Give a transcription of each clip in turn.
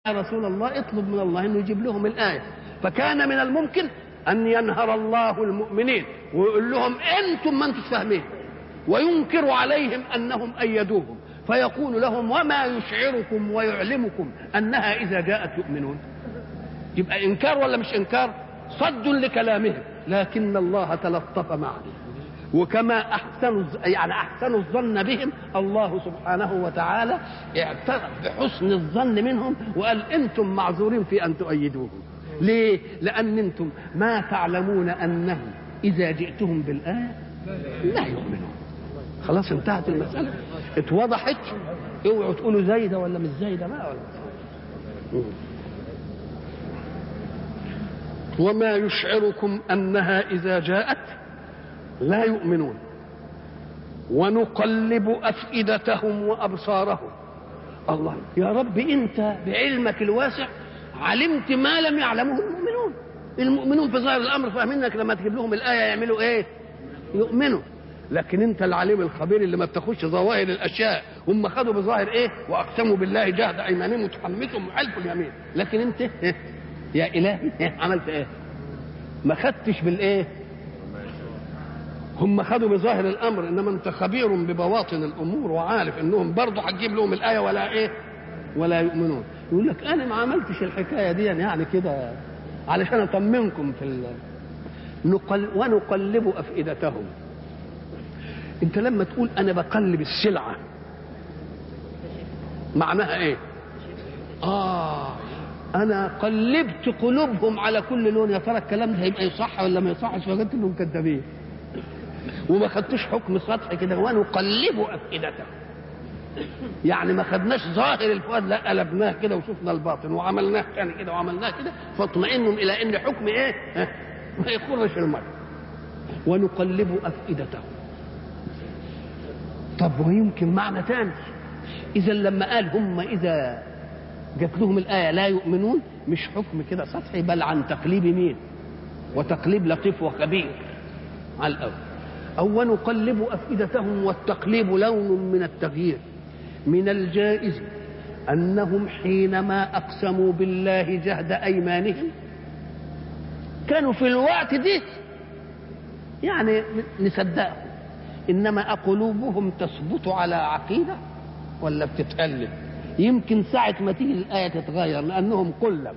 يا رسول الله اطلب من الله انه يجيب لهم الايه فكان من الممكن ان ينهر الله المؤمنين ويقول لهم انتم ما انتم فاهمين وينكر عليهم انهم ايدوهم فيقول لهم وما يشعركم ويعلمكم انها اذا جاءت يؤمنون يبقى انكار ولا مش انكار صد لكلامهم لكن الله تلطف معهم وكما احسنوا يعني احسنوا الظن بهم الله سبحانه وتعالى اعترف بحسن الظن منهم وقال انتم معذورين في ان تؤيدوهم ليه لان انتم ما تعلمون انهم اذا جئتهم بالايه لا يؤمنون خلاص انتهت المساله اتوضحت اوعوا تقولوا زايده ولا مش زايده بقى ولا وما يشعركم انها اذا جاءت لا يؤمنون ونقلب افئدتهم وابصارهم الله يا رب انت بعلمك الواسع علمت ما لم يعلمه المؤمنون المؤمنون في ظاهر الامر فاهمين انك لما تجيب لهم الايه يعملوا ايه يؤمنوا لكن انت العليم الخبير اللي ما بتاخدش ظواهر الاشياء هم خدوا بظاهر ايه واقسموا بالله جهد ايمانهم وتحمسهم وحلف اليمين لكن انت إيه؟ يا الهي إيه؟ عملت ايه ما خدتش بالايه هم خدوا بظاهر الامر انما انت خبير ببواطن الامور وعارف انهم برضه هتجيب لهم الايه ولا ايه ولا يؤمنون يقول لك انا ما عملتش الحكايه دي يعني كده علشان اطمنكم في ال... نقل ونقلب افئدتهم انت لما تقول انا بقلب السلعه معناها ايه اه انا قلبت قلوبهم على كل لون يا ترى الكلام ده هيبقى يصح ولا ما يصحش فقلت انهم كذابين وما خدتوش حكم سطحي كده ونقلب افئدتهم يعني ما خدناش ظاهر الفؤاد لا قلبناه كده وشفنا الباطن وعملناه تاني كده وعملناه كده فاطمئنوا الى ان حكم ايه ما يخرش المرء ونقلب افئدتهم طب ويمكن معنى تاني اذا لما قال هم اذا جات لهم الايه لا يؤمنون مش حكم كده سطحي بل عن تقليب مين وتقليب لطيف وخبير على الاول او نقلب افئدتهم والتقليب لون من التغيير من الجائز انهم حينما اقسموا بالله جهد ايمانهم كانوا في الوقت دي يعني نصدقهم انما اقلوبهم تثبت على عقيده ولا بتتقلب يمكن ساعه ما تيجي الايه تتغير لانهم قلب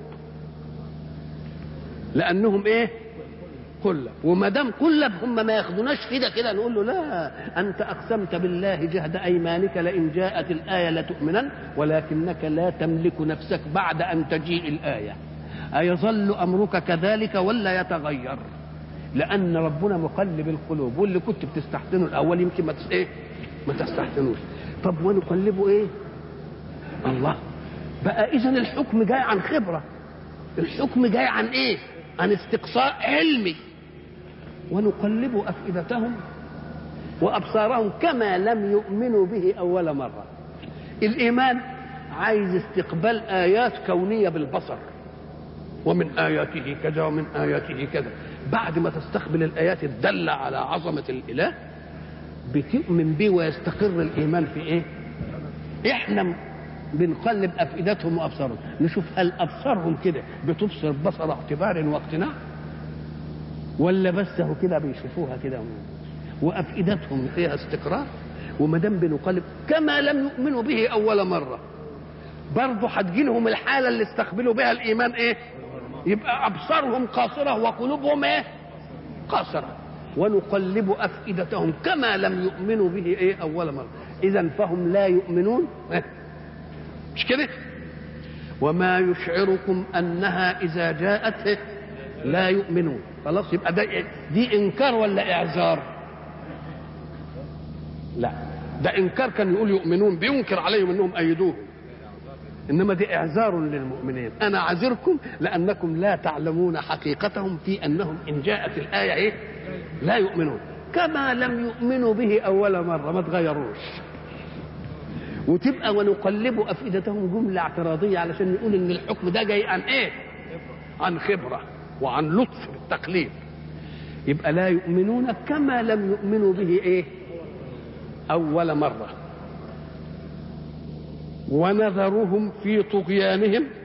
لانهم ايه قلب وما دام قلب هم ما ياخدوناش كده كده نقول له لا انت اقسمت بالله جهد ايمانك لئن جاءت الايه لتؤمنن ولكنك لا تملك نفسك بعد ان تجيء الايه ايظل امرك كذلك ولا يتغير لان ربنا مقلب القلوب واللي كنت بتستحسنه الاول يمكن ما تس ايه ما تستحسنوش طب ونقلبه ايه الله بقى اذا الحكم جاي عن خبره الحكم جاي عن ايه عن استقصاء علمي ونقلب افئدتهم وابصارهم كما لم يؤمنوا به اول مره الايمان عايز استقبال ايات كونيه بالبصر ومن اياته كذا ومن اياته كذا بعد ما تستقبل الايات الداله على عظمه الاله بتؤمن به ويستقر الايمان في ايه احنا بنقلب افئدتهم وابصارهم نشوف هل ابصارهم كده بتبصر بصر اعتبار واقتناع ولا بس هو كده بيشوفوها كده وافئدتهم فيها استقرار وما دام بنقلب كما لم يؤمنوا به اول مره برضه هتجي لهم الحاله اللي استقبلوا بها الايمان ايه يبقى ابصارهم قاصره وقلوبهم ايه قاصره ونقلب افئدتهم كما لم يؤمنوا به ايه اول مره اذا فهم لا يؤمنون إيه؟ مش كده وما يشعركم انها اذا جاءت إيه؟ لا يؤمنون خلاص يبقى ده إيه؟ دي انكار ولا اعذار لا ده انكار كان يقول يؤمنون بينكر عليهم انهم ايدوه انما دي اعذار للمؤمنين انا عذركم لانكم لا تعلمون حقيقتهم في انهم ان جاءت الايه ايه لا يؤمنون كما لم يؤمنوا به اول مره ما تغيروش وتبقى ونقلب افئدتهم جمله اعتراضيه علشان نقول ان الحكم ده جاي عن ايه عن خبره وعن لطف بالتقليد يبقى لا يؤمنون كما لم يؤمنوا به ايه اول مره ونذرهم في طغيانهم